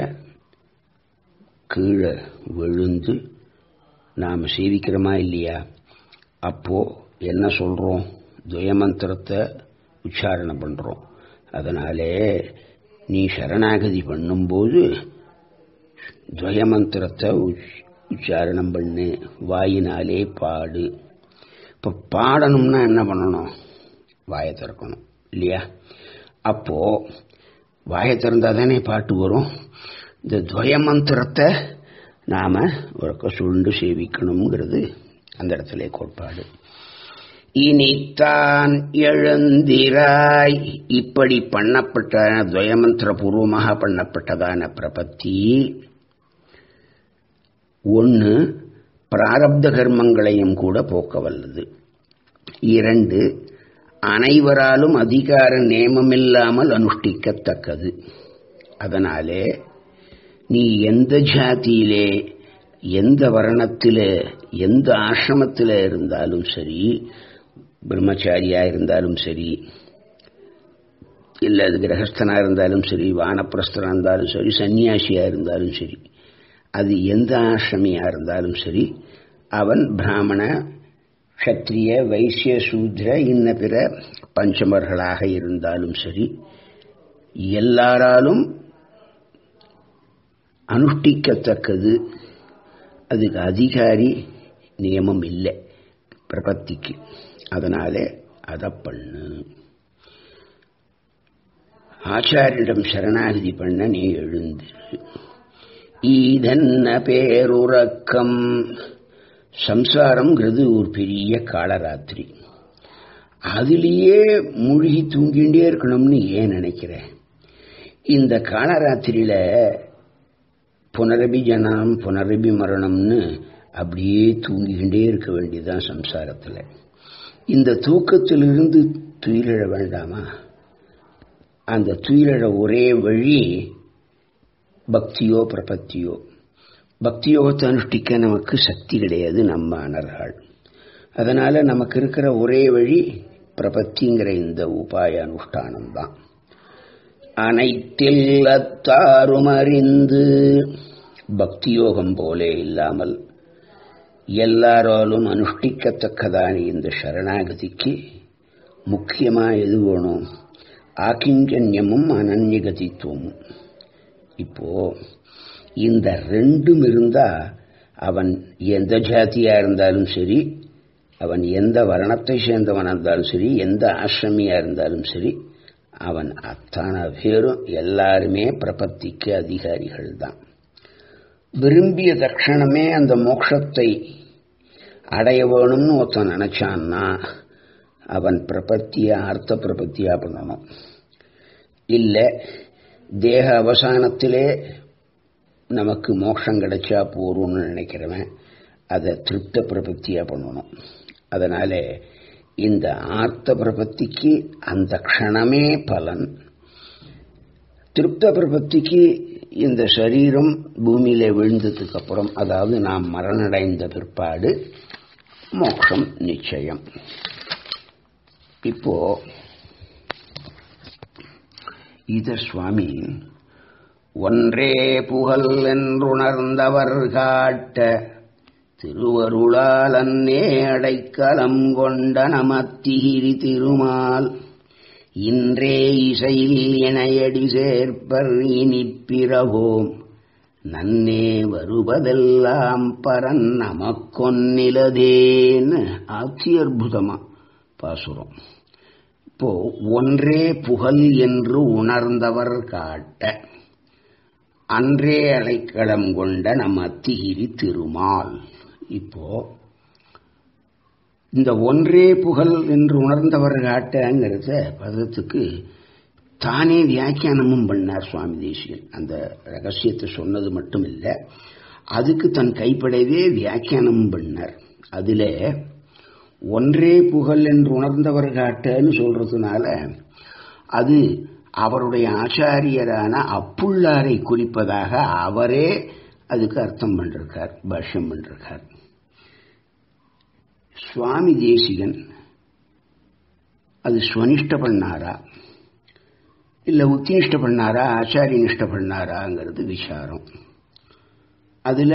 Speaker 1: கீழே விழுந்து நாம் சேவிக்கிறோமா இல்லையா அப்போ என்ன சொல்றோம் துவயமந்திரத்தை உச்சாரணம் பண்றோம் அதனாலே நீ சரணாகதி பண்ணும்போது துவயமந்திரத்தை உச்சாரணம் பண்ணு வாயினாலே பாடு இப்ப பாடணும்னா என்ன பண்ணணும் வாயை திறக்கணும் இல்லையா அப்போ வாயை திறந்தா தானே பாட்டு வரும் இந்த துவயமந்திரத்தை நாம உறக்க சுண்டு சேவிக்கணுங்கிறது அந்த இடத்துல கோட்பாடு இனித்தான் எழுந்திராய் இப்படி பண்ணப்பட்ட துவயமந்திர பூர்வமாக பண்ணப்பட்டதான பிரபத்தி ஒன்று பிராரப்த கர்மங்களையும் கூட போக்க வல்லது இரண்டு அனைவராலும் அதிகார நேமமில்லாமல் அனுஷ்டிக்கத்தக்கது அதனாலே நீ எந்த ஜாதியிலே எந்த வர்ணத்திலே எந்த ஆசிரமத்தில் இருந்தாலும் சரி பிரம்மச்சாரியா இருந்தாலும் சரி இல்லை அது கிரகஸ்தனா இருந்தாலும் சரி வானப்பிரஸ்தனா இருந்தாலும் சரி சன்னியாசியா இருந்தாலும் சரி அது எந்த ஆசிரமியா இருந்தாலும் சரி அவன் பிராமண க்ஷத்ரிய வைசிய சூத்ர இன்ன பிற பஞ்சமர்களாக இருந்தாலும் சரி எல்லாராலும் அனுஷ்டிக்கத்தக்கது அதுக்கு அதிகாரி நியமம் இல்லை பிரபத்திக்கு அதனாலே அதை பண்ணு ஆச்சாரியிடம் சரணாகதி பண்ண நீ எழுந்திரு ஈதன்ன பேருறக்கம் சம்சாரம்ங்கிறது ஒரு பெரிய காலராத்திரி அதிலேயே மூழ்கி தூங்கிண்டே இருக்கணும்னு ஏன் நினைக்கிறேன் இந்த காலராத்திரியில புனரபி ஜனம் புனரபி மரணம்னு அப்படியே தூங்கிக்கிண்டே இருக்க வேண்டியதுதான் சம்சாரத்தில் இந்த தூக்கத்திலிருந்து துயிலிழ வேண்டாமா அந்த துயிலிழ ஒரே வழி பக்தியோ பிரபத்தியோ பக்தியோகத்தை அனுஷ்டிக்க நமக்கு சக்தி கிடையாது நம்ம அனர்கள் அதனால நமக்கு இருக்கிற ஒரே வழி பிரபத்திங்கிற இந்த உபாய அனுஷ்டானம் தான் அனைத்தில் அத்தாரும் அறிந்து பக்தியோகம் போலே இல்லாமல் எல்லாராலும் அனுஷ்டிக்கத்தக்கதான இந்த சரணாகதிக்கு முக்கியமா எது வேணும் ஆக்கிஞ்சன்யமும் அனன்யகதித்துவமும் இப்போ இந்த ரெண்டும் இருந்தா அவன் எந்த ஜாதியா இருந்தாலும் சரி அவன் எந்த வர்ணத்தை சேர்ந்தவனா இருந்தாலும் சரி எந்த ஆசிரமியா இருந்தாலும் சரி அவன் அத்தனை பேரும் எல்லாருமே பிரபத்திக்கு அதிகாரிகள் தான் விரும்பிய தட்சணமே அந்த மோட்சத்தை அடைய வேணும்னு ஒருத்தன் நினைச்சான்னா அவன் பிரபத்தியா அர்த்த பிரபத்தியா பண்ணணும் இல்லை தேக அவசானத்திலே நமக்கு மோட்சம் கிடைச்சா போறோம்னு நினைக்கிறவன் அதை திருப்த பிரபத்தியா பண்ணணும் அதனால இந்த ஆர்த்த பிரபத்திக்கு அந்த க்ஷணமே பலன் திருப்த பிரபத்திக்கு இந்த சரீரம் பூமியில விழுந்ததுக்கு அப்புறம் அதாவது நாம் மரணடைந்த பிற்பாடு மோட்சம் நிச்சயம் இப்போ இத சுவாமி ஒன்றே புகழ் என்றுணர்ந்தவர் காட்ட திருவருளால் அன்னே அடைக்கலம் கொண்ட நமத்திகிரி திருமால் இன்றே இசையில் இணையடி சேர்ப்பர் இனிப்பிரவோம் நன்னே வருவதெல்லாம் பரன் நமக்கொன்னிலதேன்னு அத்தி அற்புதமா பாசுரம் இப்போ ஒன்றே புகழ் என்று உணர்ந்தவர் காட்ட அன்றே அடைக்கலம் கொண்ட நம் அத்திகிரி திருமால் இப்போ இந்த ஒன்றே புகழ் என்று உணர்ந்தவர் காட்டங்கிறத பதத்துக்கு தானே வியாக்கியானமும் பண்ணார் சுவாமி தேசியன் அந்த ரகசியத்தை சொன்னது மட்டும் இல்லை அதுக்கு தன் கைப்படவே வியாக்கியானமும் பண்ணார் அதில் ஒன்றே புகழ் என்று உணர்ந்தவர் காட்டன்னு சொல்றதுனால அது அவருடைய ஆச்சாரியரான அப்புள்ளாரை குறிப்பதாக அவரே அதுக்கு அர்த்தம் பண்ணிருக்கார் பாஷ்யம் பண்ணிருக்கார் சுவாமி தேசிகன் அது ஸ்வனிஷ்ட பண்ணாரா இல்ல உத்தினிஷ்ட பண்ணாரா ஆச்சாரிய நிஷ்ட பண்ணாராங்கிறது விசாரம் அதுல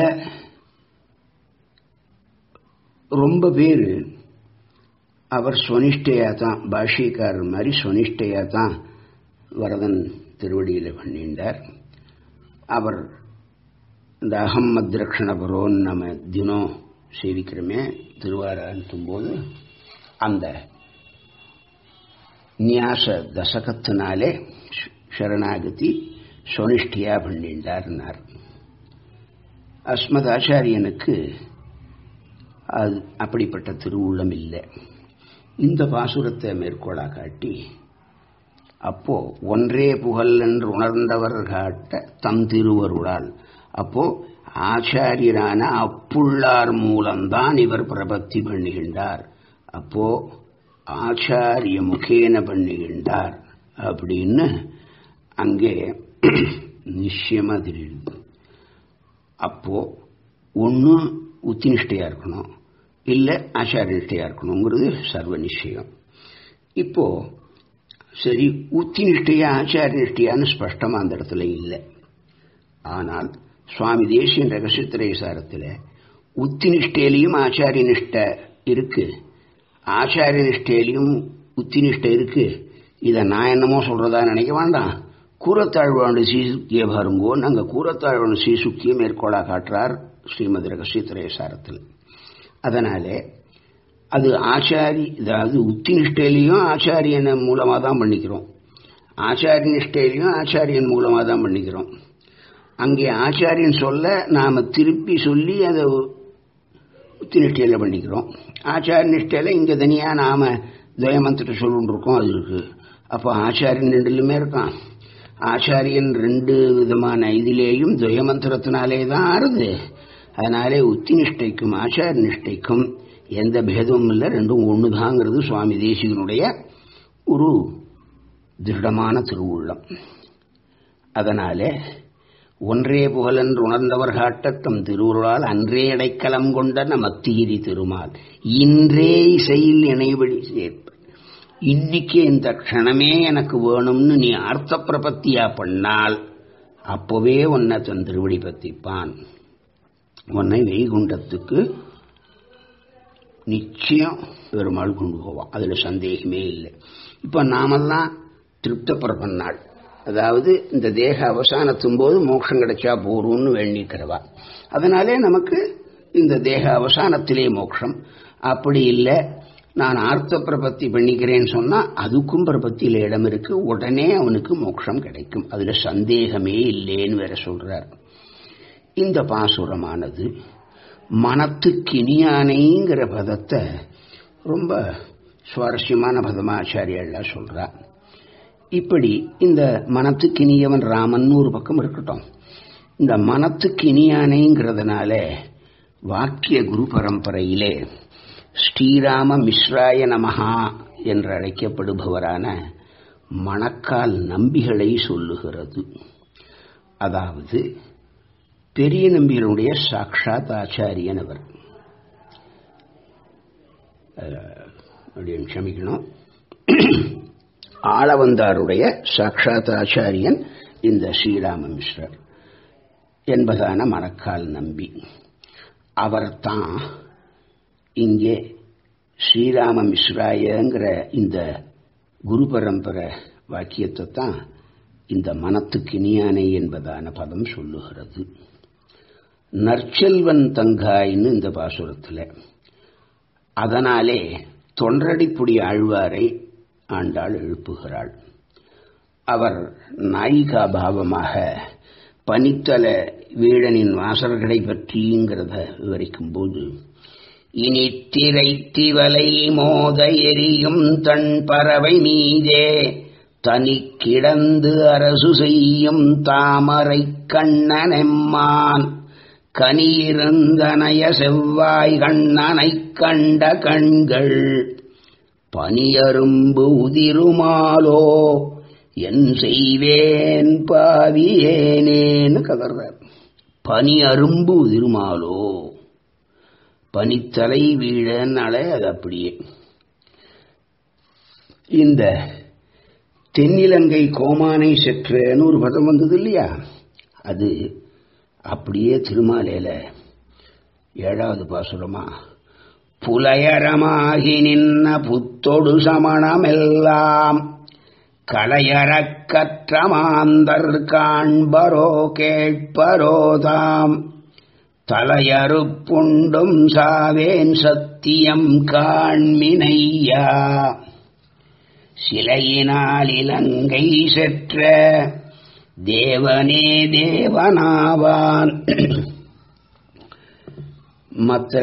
Speaker 1: ரொம்ப பேர் அவர் ஸ்வனிஷ்டையா தான் பாஷிக்காரர் மாதிரி ஸ்வனிஷ்டையா தான் வரதன் திருவடியில் பண்ணிண்டார் அவர் இந்த அகம் மத்ரக்ஷண பரோன்னு நம்ம தினம் சேவிக்கிறோமே திருவாரத்தும் போது அந்த நியாச தசகத்தினாலே சரணாகதி சொனிஷ்டியா பண்ணிண்டார்னார் அஸ்மத் ஆச்சாரியனுக்கு அது அப்படிப்பட்ட திருவுள்ளம் இல்லை இந்த பாசுரத்தை மேற்கோளா காட்டி அப்போ ஒன்றே புகழ் என்று உணர்ந்தவர் காட்ட தம் திருவருளால் அப்போ ஆச்சாரியரான அப்புள்ளார் மூலம்தான் இவர் பிரபத்தி பண்ணுகின்றார் அப்போ ஆச்சாரிய முகேன பண்ணுகின்றார் அப்படின்னு அங்கே நிச்சயமா தெரியுது அப்போ ஒன்று உத்தினிஷ்டையா இருக்கணும் இல்லை ஆச்சாரிய நிஷ்டையா இருக்கணுங்கிறது சர்வ நிச்சயம் இப்போ சரி உத்தி நிஷ்டையா ஆச்சாரிய நிஷ்டையான்னு ஸ்பஷ்டமா அந்த இடத்துல இல்லை ஆனால் சுவாமி தேசியன் ரகசியத்திரை சாரத்தில் உத்தி நிஷ்டையிலையும் ஆச்சாரிய நிஷ்டை இருக்கு ஆச்சாரிய நிஷ்டையிலையும் உத்தி நிஷ்டை இருக்கு இதை நான் என்னமோ சொல்றதா நினைக்க வேண்டாம் கூரத்தாழ்வாண்டு சீசுக்கிய பாருங்கோன்னு அங்கே கூரத்தாழ்வாண்டு சீசுக்கிய மேற்கோளா காட்டுறார் ஸ்ரீமதி ரகசியத்திரை சாரத்தில் அதனாலே அது ஆச்சாரி அதாவது உத்தி நிஷ்டையிலையும் ஆச்சாரியன் மூலமாக தான் பண்ணிக்கிறோம் ஆச்சாரிய நிஷ்டையிலையும் ஆச்சாரியன் மூலமாக தான் பண்ணிக்கிறோம் அங்கே ஆச்சாரியன் சொல்ல நாம் திருப்பி சொல்லி அதை உத்தி நிஷ்டையில் பண்ணிக்கிறோம் ஆச்சாரிய நிஷ்டையில் இங்கே தனியாக நாம் துவயமந்திர சொல்லுன்னு இருக்கோம் அது இருக்கு அப்போ ஆச்சாரியன் ரெண்டுலுமே இருக்கான் ஆச்சாரியன் ரெண்டு விதமான இதிலேயும் துவயமந்திரத்தினாலே தான் ஆறுது அதனாலே உத்தி நிஷ்டைக்கும் ஆச்சாரிய நிஷ்டைக்கும் எந்த பேதமும் இல்லை ரெண்டும் ஒண்ணுதாங்கிறது சுவாமி தேசிகனுடைய ஒரு திருடமான திருவுள்ளம் அதனாலே ஒன்றே புகழென்று உணர்ந்தவர் காட்டத்தம் திருவுருளால் அன்றே அடைக்கலம் கொண்ட மத்திகிரி திருமால் இன்றே இசையில் இணைவழி சேர்ப்ப இன்னைக்கு இந்த க்ஷணமே எனக்கு வேணும்னு நீ அர்த்த பிரபத்தியா பண்ணால் அப்போவே உன்னை தன் திருவடி பத்திப்பான் உன்னை வெய்குண்டத்துக்கு நிச்சயம் பெருமாள் கொண்டு போவான் அதில் சந்தேகமே இல்லை இப்போ நாமெல்லாம் திருப்தப்பட பண்ணாள் அதாவது இந்த தேக அவசானத்தும் போது மோட்சம் கிடைச்சா போரும்னு வேண்டிக்கிறவா அதனாலே நமக்கு இந்த தேக அவசானத்திலே மோட்சம் அப்படி இல்லை நான் ஆர்த்த பிரபத்தி பண்ணிக்கிறேன்னு சொன்னா அதுக்கும் பிரபத்தியில இடம் இருக்கு உடனே அவனுக்கு மோட்சம் கிடைக்கும் அதுல சந்தேகமே இல்லேன்னு வேற சொல்றார் இந்த பாசுரமானது மனத்துக்கினியானைங்கிற பதத்தை ரொம்ப சுவாரஸ்யமான பதமா ஆச்சாரியெல்லாம் சொல்றா இப்படி இந்த மனத்துக்கினியவன் ராமன் ஒரு பக்கம் இருக்கட்டும் இந்த மனத்துக்கினியானைங்கிறதுனால வாக்கிய குரு பரம்பரையிலே ஸ்ரீராம மிஸ்ராய நமஹா என்று அழைக்கப்படுபவரான மணக்கால் நம்பிகளை சொல்லுகிறது அதாவது பெரிய நம்பிகளுடைய சாட்சாத் ஆச்சாரியன் அவர் அப்படின்னு க்ஷமிக்கணும் ஆளவந்தாருடைய சாட்சாத் ஆச்சாரியன் இந்த ஸ்ரீராம மிஸ்ரர் என்பதான மணக்கால் நம்பி அவர் தான் இங்கே ஸ்ரீராம மிஸ்ராயங்கிற இந்த குரு பரம்பரை வாக்கியத்தை தான் இந்த மனத்துக்கு இனியானை என்பதான பதம் சொல்லுகிறது நற்செல்வன் தங்காயின்னு இந்த பாசுரத்தில் அதனாலே தொன்றடிப்புடி ஆழ்வாரை ஆண்டாள் எழுப்புகிறாள் அவர் நாயிகா பாவமாக பனித்தல வீழனின் வாசல்களை பற்றிங்கிறத விவரிக்கும் போது இனி திரை திவலை மோத எரியும் தன் பறவை மீதே தனி கிடந்து அரசு செய்யும் தாமரை கண்ணனெம்மான் கனியிருந்தனைய செவ்வாய் கண்ணனைக் கண்ட கண்கள் பனியரும்பு உதிருமாலோ என் செய்வேன் பாவியேனேன்னு கதறார் பனி அரும்பு உதிருமாலோ பனித்தலை வீழனால அது அப்படியே இந்த தென்னிலங்கை கோமானை செற்றன்னு ஒரு பதம் வந்தது இல்லையா அது அப்படியே திருமாலையில ஏழாவது பாசுரமா புலையரமாகி நின்ன புத்தொடு சமணமெல்லாம் கலையறக் கற்ற மாந்தர் காண்பரோ கேட்பரோதாம் தலையறுப்புண்டும் சாவேன் சத்தியம் காண்மினையா சிலையினால் இலங்கை செற்ற தேவனே தேவனாவான் மற்ற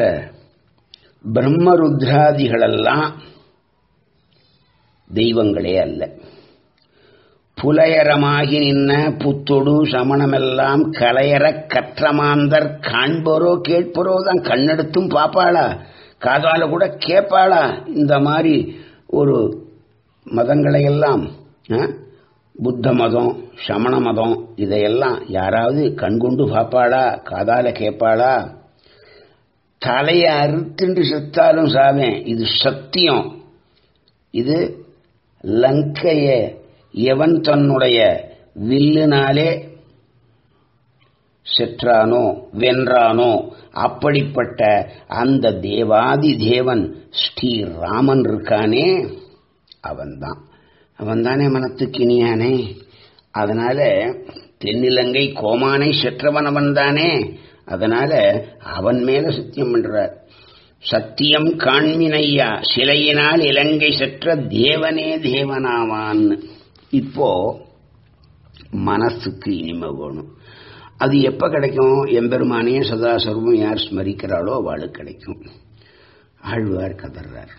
Speaker 1: பிரம்மருத்ராதிகளெல்லாம் தெய்வங்களே அல்ல புலையரமாகி நின்ன புத்தொடு சமணமெல்லாம் கலையற கற்றமாந்தர் காண்போரோ கேட்போரோ தான் கண்ணெடுத்தும் பாப்பாளா காதால கூட கேட்பாளா இந்த மாதிரி ஒரு மதங்களையெல்லாம் புத்த மதம் சமண மதம் இதையெல்லாம் யாராவது கண்கொண்டு பார்ப்பாளா காதால கேட்பாளா தலையை அறுத்துண்டு செத்தாலும் சாவேன் இது சத்தியம் இது லங்கைய எவன் தன்னுடைய வில்லுனாலே செற்றானோ வென்றானோ அப்படிப்பட்ட அந்த தேவாதி தேவன் ஸ்ரீராமன் இருக்கானே அவன்தான் அவன்தானே மனத்துக்கு இனியானே அதனால தென்னிலங்கை கோமானை செற்றவன் அவன்தானே அதனால அவன் மேல சத்தியம் பண்றார் சத்தியம் காண்மினையா சிலையினால் இலங்கை செற்ற தேவனே தேவனாவான் இப்போ மனசுக்கு இனிமை வேணும் அது எப்ப கிடைக்கும் எம்பெருமானே சதா சர்வம் யார் ஸ்மரிக்கிறாளோ அவளுக்கு கிடைக்கும் ஆழ்வார் கதர்றார்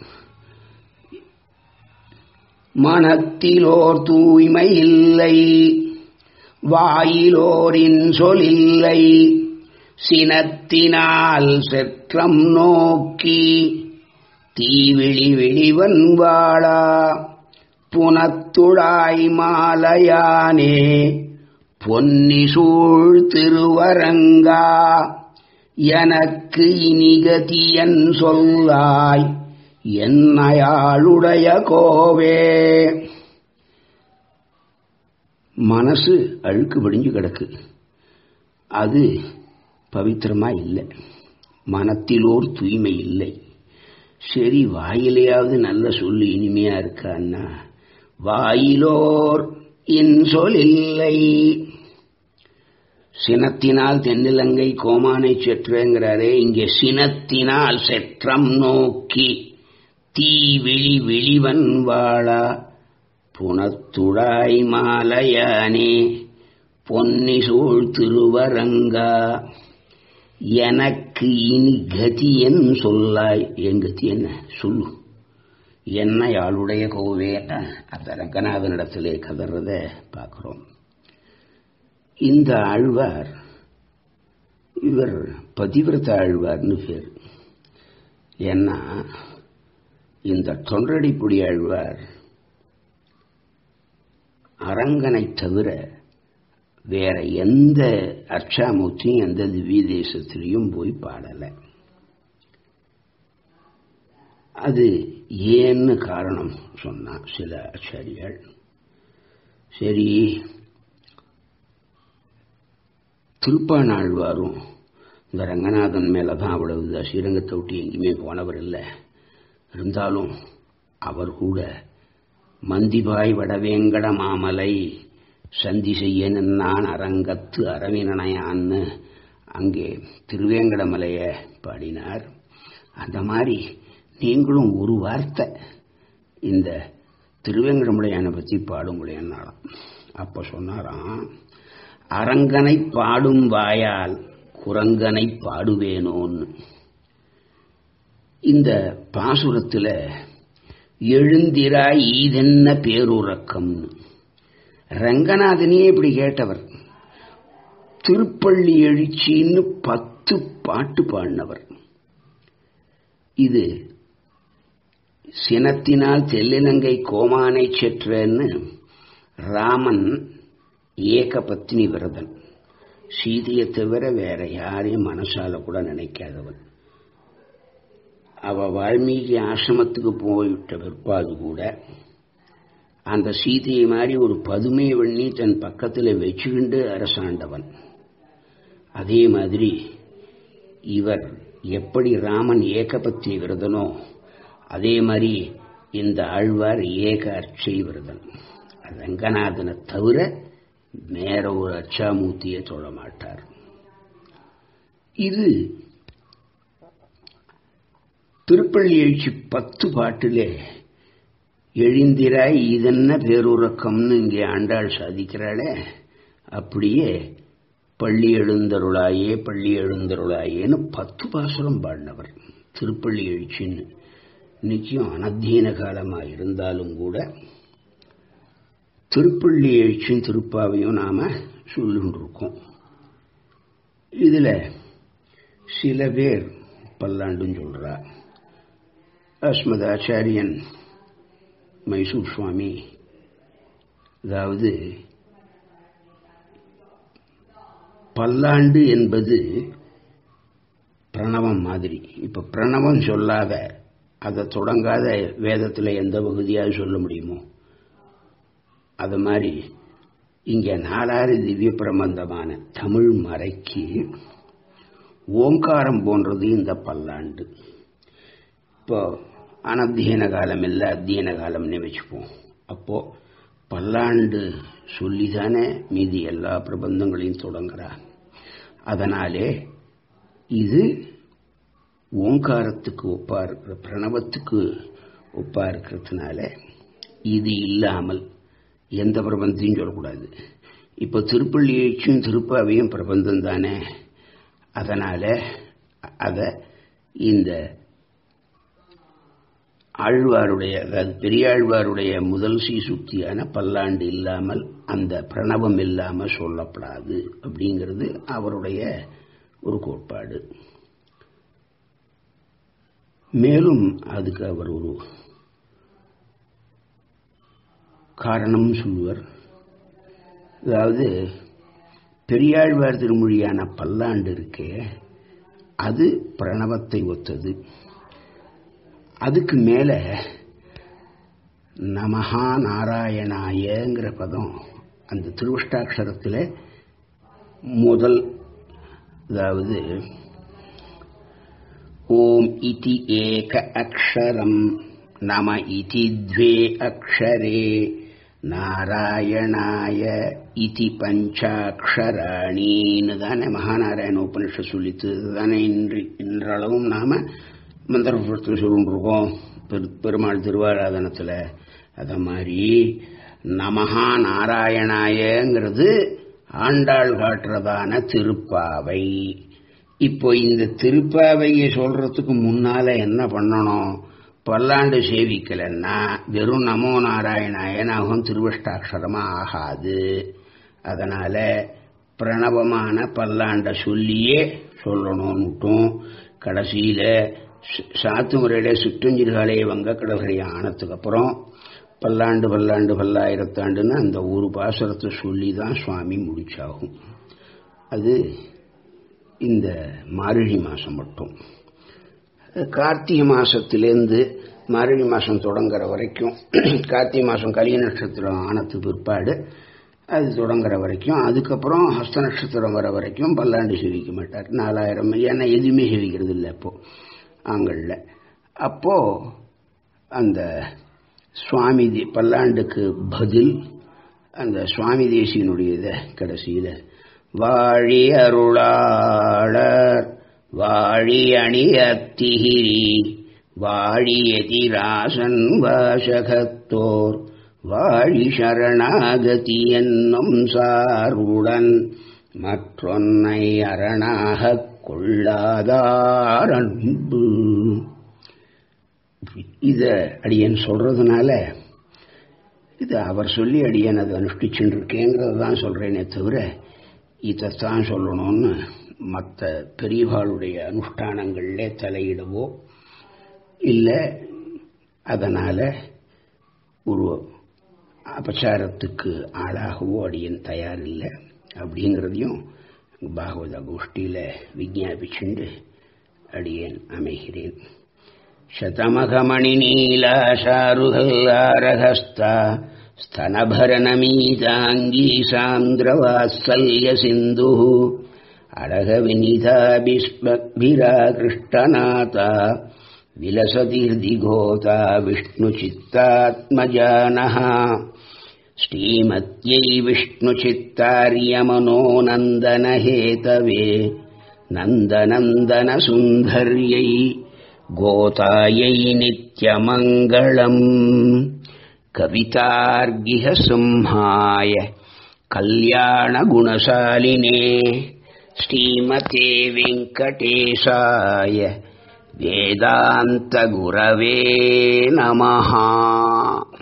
Speaker 1: மனத்திலோர் தூய்மை இல்லை வாயிலோரின் சொலில்லை சினத்தினால் செற்றம் நோக்கி தீவிழி விழிவன் வாழா புனத்துழாய் மாலையானே பொன்னி சூழ் திருவரங்கா எனக்கு இனிகதியன் சொல்லாய் என்னையாளுடைய கோவே மனசு அழுக்கு படிஞ்சு கிடக்கு அது பவித்திரமா இல்லை மனத்திலோர் தூய்மை இல்லை சரி வாயிலையாவது நல்ல சொல்லு இனிமையா இருக்கான்னா வாயிலோர் இன்சொல் இல்லை சினத்தினால் தென்னிலங்கை கோமானை செற்றுங்கிறாரே இங்கே சினத்தினால் செற்றம் நோக்கி தீ விழி விழிவன் வாழா புனத்துழாய் மாலையானே பொன்னி சூழ் திருவரங்கா எனக்கு இனி கதி என் சொல்லாய் என் கதி என்ன சொல்லு என்ன யாளுடைய கோவே அந்த ரங்கநாதனிடத்திலே கதறத பார்க்கிறோம் இந்த ஆழ்வார் இவர் பதிவிரத ஆழ்வார்னு பேர் ஏன்னா இந்த தொன்றடிப்புடி ஆழ்வார் அரங்கனை தவிர வேற எந்த அர்ச்சாமூர்த்தியும் எந்த திவ்ய தேசத்திலையும் போய் பாடலை அது ஏன்னு காரணம் சொன்னா சில ஆச்சாரியால் சரி திருப்பானாழ்வாரும் இந்த ரங்கநாதன் மேலதான் அவ்வளவு ஸ்ரீரங்கத்தை விட்டு எங்கேயுமே போனவர் இல்லை இருந்தாலும் அவர் கூட மந்திபாய் வடவேங்கட மாமலை சந்தி செய்ய நின்னான் அரங்கத்து அரவினனையான்னு அங்கே திருவேங்கடமலைய பாடினார் அந்த மாதிரி நீங்களும் ஒரு வார்த்தை இந்த திருவேங்கடமுடையான பற்றி பாடுங்களேன்னாலாம் அப்ப சொன்னாராம் அரங்கனை பாடும் வாயால் குரங்கனை பாடுவேனோன்னு இந்த பாசுரத்தில் எழுந்திராய் ஈதென்ன பேருறக்கம்னு ரங்கநாதனே இப்படி கேட்டவர் திருப்பள்ளி எழுச்சின்னு பத்து பாட்டு பாடினவர் இது சினத்தினால் தெல்லிலங்கை கோமானை செற்றன்னு ராமன் ஏக பத்னி விரதன் சீதையை தவிர வேற யாரையும் மனசால கூட நினைக்காதவன் அவ வால்மீகி ஆசிரமத்துக்கு போய்விட்ட பிற்பாடு கூட அந்த சீதையை மாதிரி ஒரு பதுமை வண்ணி தன் பக்கத்தில் வச்சுக்கிண்டு அரசாண்டவன் அதே மாதிரி இவர் எப்படி ராமன் ஏகபத்னி விரதனோ அதே மாதிரி இந்த ஆழ்வார் ஏக அர்ச்சை விரதன் ரங்கநாதனை தவிர வேற ஒரு அச்சாமூர்த்தியை தொழ மாட்டார் இது திருப்பள்ளி எழுச்சி பத்து பாட்டிலே எழுந்திராய் இதென்ன பேருறக்கம்னு இங்கே ஆண்டாள் சாதிக்கிறாளே அப்படியே பள்ளி எழுந்தருளாயே பள்ளி எழுந்தருளாயேன்னு பத்து பாசுரம் பாடினவர் திருப்பள்ளி எழுச்சின்னு இன்னைக்கும் அனத்தீன காலமாக இருந்தாலும் கூட திருப்பள்ளி எழுச்சியும் திருப்பாவையும் நாம சொல்லிட்டு இருக்கோம் இதுல சில பேர் பல்லாண்டுன்னு சொல்றா அஸ்மதாச்சாரியன் மைசூர் சுவாமி அதாவது பல்லாண்டு என்பது பிரணவம் மாதிரி இப்ப பிரணவம் சொல்லாத அதை தொடங்காத வேதத்தில் எந்த பகுதியாவது சொல்ல முடியுமோ அது மாதிரி இங்க நாலாறு திவ்ய பிரபந்தமான தமிழ் மறைக்கு ஓங்காரம் போன்றது இந்த பல்லாண்டு இப்போ அனத்தியன காலம் இல்லை அத்தியன காலம்னு வச்சுப்போம் அப்போ பல்லாண்டு சொல்லிதானே மீதி எல்லா பிரபந்தங்களையும் தொடங்குறா அதனாலே இது ஓங்காரத்துக்கு ஒப்பா இருக்கிற பிரணவத்துக்கு ஒப்பா இருக்கிறதுனால இது இல்லாமல் எந்த பிரபந்தத்தையும் சொல்லக்கூடாது இப்போ திருப்பள்ளி எழுச்சியும் திருப்பாவையும் பிரபந்தம் தானே அதனால அதை இந்த ஆழ்வாருடைய அதாவது பெரியாழ்வாருடைய முதல் சீசுக்தியான பல்லாண்டு இல்லாமல் அந்த பிரணவம் இல்லாமல் சொல்லப்படாது அப்படிங்கிறது அவருடைய ஒரு கோட்பாடு மேலும் அதுக்கு அவர் ஒரு காரணம் சொல்லுவர் அதாவது பெரியாழ்வார் திருமொழியான பல்லாண்டு இருக்கே அது பிரணவத்தை ஒத்தது அதுக்கு மேல நமஹா நாராயணாயங்கிற பதம் அந்த திருவிஷ்டாட்சரத்தில் முதல் அதாவது ஓம் இதி ஏக அக்ஷரம் நம இதி த்வே அக்ஷரே நாராயணாய இதி பஞ்சாட்சராணின்னு தானே மகாநாராயண உபனிஷம் சொல்லித்து தானே இன்று இன்றளவும் நாம மந்திரபுரத்தில் சொல்லிருக்கோம் பெருமாள் திருவாராதனத்தில் அத மாதிரி நமஹா நாராயணாயங்கிறது ஆண்டாள் காட்டுறதான திருப்பாவை இப்போ இந்த திருப்பாவையை சொல்றதுக்கு முன்னால என்ன பண்ணணும் பல்லாண்டு சேவிக்கலன்னா வெறும் நமோ நாராயணாயனாகும் திருவஷ்டாட்சரமா ஆகாது அதனால பிரணவமான பல்லாண்ட சொல்லியே சொல்லணும்னுட்டும் கடைசியில சாத்து முறையில சுற்றஞ்சிறுகாலே வங்க கடற்கரை ஆனதுக்கு அப்புறம் பல்லாண்டு பல்லாண்டு பல்லாயிரத்தாண்டுன்னு அந்த ஒரு பாசுரத்தை சொல்லி தான் சுவாமி முடிச்சாகும் அது இந்த மார்கழி மாசம் மட்டும் கார்த்திகை மாசத்திலேருந்து மார்கழி மாசம் தொடங்குற வரைக்கும் கார்த்திகை மாசம் கலிய நட்சத்திரம் ஆனது பிற்பாடு அது தொடங்குற வரைக்கும் அதுக்கப்புறம் ஹஸ்த நட்சத்திரம் வர வரைக்கும் பல்லாண்டு சேவிக்க மாட்டார் நாலாயிரம் ஏன்னா எதுவுமே சேவிக்கிறது இல்லை அப்போ ஆங்களில் அப்போ அந்த சுவாமி பல்லாண்டுக்கு பதில் அந்த சுவாமி தேசியனுடைய இதை கடைசியில் வாழி அருளாளர் வாழி அணியத்திகிரி வாழி எதிராசன் வாசகத்தோர் வாழி சரணாகதி என்னும் சார்வுடன் மற்றொன்னை அரணாகக் கொள்ளாதாரன்பு இத அடியன் சொல்றதுனால இது அவர் சொல்லி அடியன் அதை அனுஷ்டிச்சுட்டு இருக்கேங்கிறத தான் சொல்றேனே தவிர இதைத்தான் சொல்லணும்னு மற்ற பெரியவாளுடைய அனுஷ்டானங்கள்ல தலையிடவோ இல்லை அதனால ஒரு அபச்சாரத்துக்கு ஆளாகவோ அடியன் தயாரில்லை அப்படிங்கிறதையும் பாகவத கோஷ்டியில விஜாபிச்சுண்டு அடியேன் அமைகிறேன் शतमघमणि नीलाशारुहल्लारहस्ता स्तनभरनमीताङ्गी सान्द्रवात्सल्यसिन्धुः अडघविनिधाभिस्मग्भिराकृष्टनाथा विलसतिर्दिघोता विष्णुचित्तात्मजानः श्रीमत्यै विष्णुचित्तार्यमनोनन्दनहेतवे नन्दनन्दनसुन्दर्यै गोतायै नित्यमङ्गलम् कवितार्गिहसिंहाय कल्याणगुणशालिने श्रीमते वेङ्कटेशाय वेदान्तगुरवे नमः